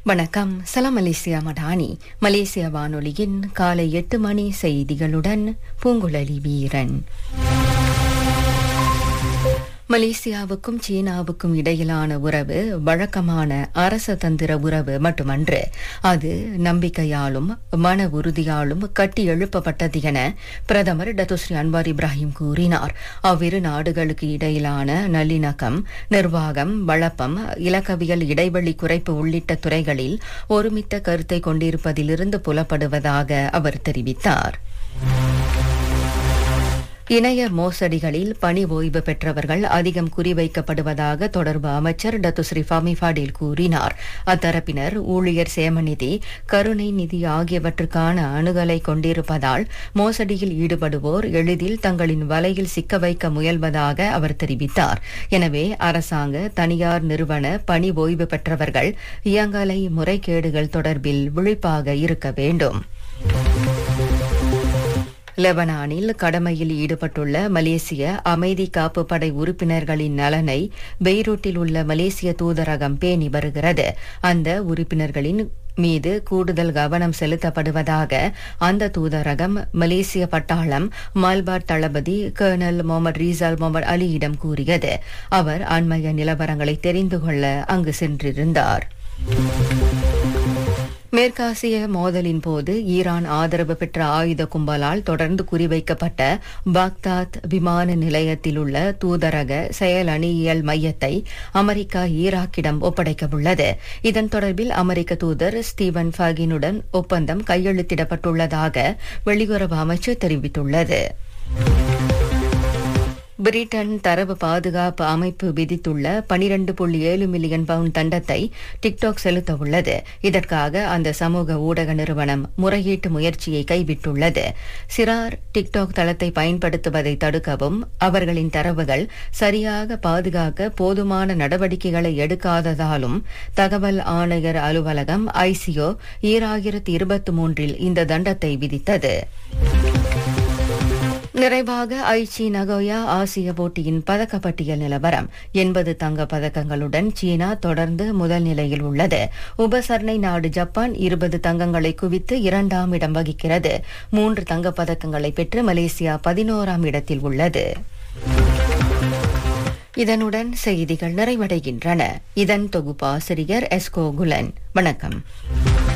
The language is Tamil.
வணக்கம் சலாம் மலேசியா மடானி மலேசிய வானொலியின் காலை எட்டு மணி செய்திகளுடன் பூங்குழலி வீரன் மலேசியாவுக்கும் சீனாவுக்கும் இடையிலான உறவு வழக்கமான அரச தந்திர உறவு மட்டுமன்று அது நம்பிக்கையாலும் மன உறுதியாலும் கட்டி எழுப்பப்பட்டது என பிரதமர் டத்துஸ்ரீ அன்வார் இப்ராஹிம் கூறினார் அவ்விரு நாடுகளுக்கு இடையிலான நல்லிணக்கம் நிர்வாகம் வளப்பம் இலக்கவியல் இடைவெளி குறைப்பு உள்ளிட்ட துறைகளில் ஒருமித்த கருத்தை கொண்டிருப்பதிலிருந்து புலப்படுவதாக அவர் தெரிவித்தார் இணைய மோசடிகளில் பணி ஓய்வு பெற்றவர்கள் அதிகம் குறிவைக்கப்படுவதாக தொடர்பு அமைச்சர் டத்துஸ்ரீ ஃபமி ஃபாடில் கூறினார் அத்தரப்பினர் ஊழியர் சேமநிதி கருணை நிதி ஆகியவற்றுக்கான அணுகலை கொண்டிருப்பதால் மோசடியில் ஈடுபடுவோர் எளிதில் தங்களின் வலையில் சிக்க வைக்க முயல்வதாக அவர் தெரிவித்தார் எனவே அரசாங்க தனியார் நிறுவன பணி ஓய்வு பெற்றவர்கள் இயங்கலை முறைகேடுகள் தொடர்பில் விழிப்பாக இருக்க வேண்டும் லெபனானில் கடமையில் ஈடுபட்டுள்ள மலேசிய அமைதி காப்பு படை உறுப்பினர்களின் நலனை பெய்ரூட்டில் உள்ள மலேசிய தூதரகம் பேணி வருகிறது அந்த உறுப்பினர்களின் மீது கூடுதல் கவனம் செலுத்தப்படுவதாக அந்த தூதரகம் மலேசிய பட்டாளம் மால்பாட் தளபதி கர்னல் முகமது ரீசால் முகமது அலியிடம் கூறியது அவர் அண்மைய நிலவரங்களை தெரிந்து கொள்ள அங்கு சென்றிருந்தார் மேற்காசிய மோதலின் போது ஈரான் ஆதரவு பெற்ற ஆயுத கும்பலால் தொடர்ந்து குறிவைக்கப்பட்ட பாக்தாத் விமான நிலையத்தில் உள்ள தூதரக செயல் அணியியல் மையத்தை அமெரிக்கா ஈராக்கிடம் ஒப்படைக்கவுள்ளது இதன் தொடர்பில் அமெரிக்க தூதர் ஸ்டீவன் ஃபாகினுடன் ஒப்பந்தம் கையெழுத்திடப்பட்டுள்ளதாக வெளியுறவு அமைச்சு தெரிவித்துள்ளது பிரிட்டன் தரவு பாதுகாப்பு அமைப்பு விதித்துள்ள பனிரண்டு புள்ளி ஏழு மில்லியன் பவுண்ட் தண்டத்தை டிக்டாக் செலுத்த உள்ளது இதற்காக அந்த சமூக ஊடக நிறுவனம் முறையீட்டு முயற்சியை கைவிட்டுள்ளது சிறார் டிக்டாக் தளத்தை பயன்படுத்துவதை தடுக்கவும் அவர்களின் தரவுகள் சரியாக பாதுகாக்க போதுமான நடவடிக்கைகளை எடுக்காததாலும் தகவல் ஆணையர் அலுவலகம் ஐசிஓ ஈராயிரத்தி இருபத்தி மூன்றில் இந்த தண்டத்தை விதித்தது நிறைவாக ஐச்சி நகோயா ஆசிய போட்டியின் பதக்கப்பட்டியல் நிலவரம் எண்பது தங்க பதக்கங்களுடன் சீனா தொடர்ந்து முதல் நிலையில் உள்ளது உபசரணை நாடு ஜப்பான் இருபது தங்கங்களை குவித்து இரண்டாம் இடம் வகிக்கிறது மூன்று தங்க பதக்கங்களை பெற்று மலேசியா பதினோராம் இடத்தில் உள்ளது இதனுடன் செய்திகள் நிறைவடைகின்றன இதன் தொகுப்பாசிரியர் எஸ்கோ குலன் வணக்கம்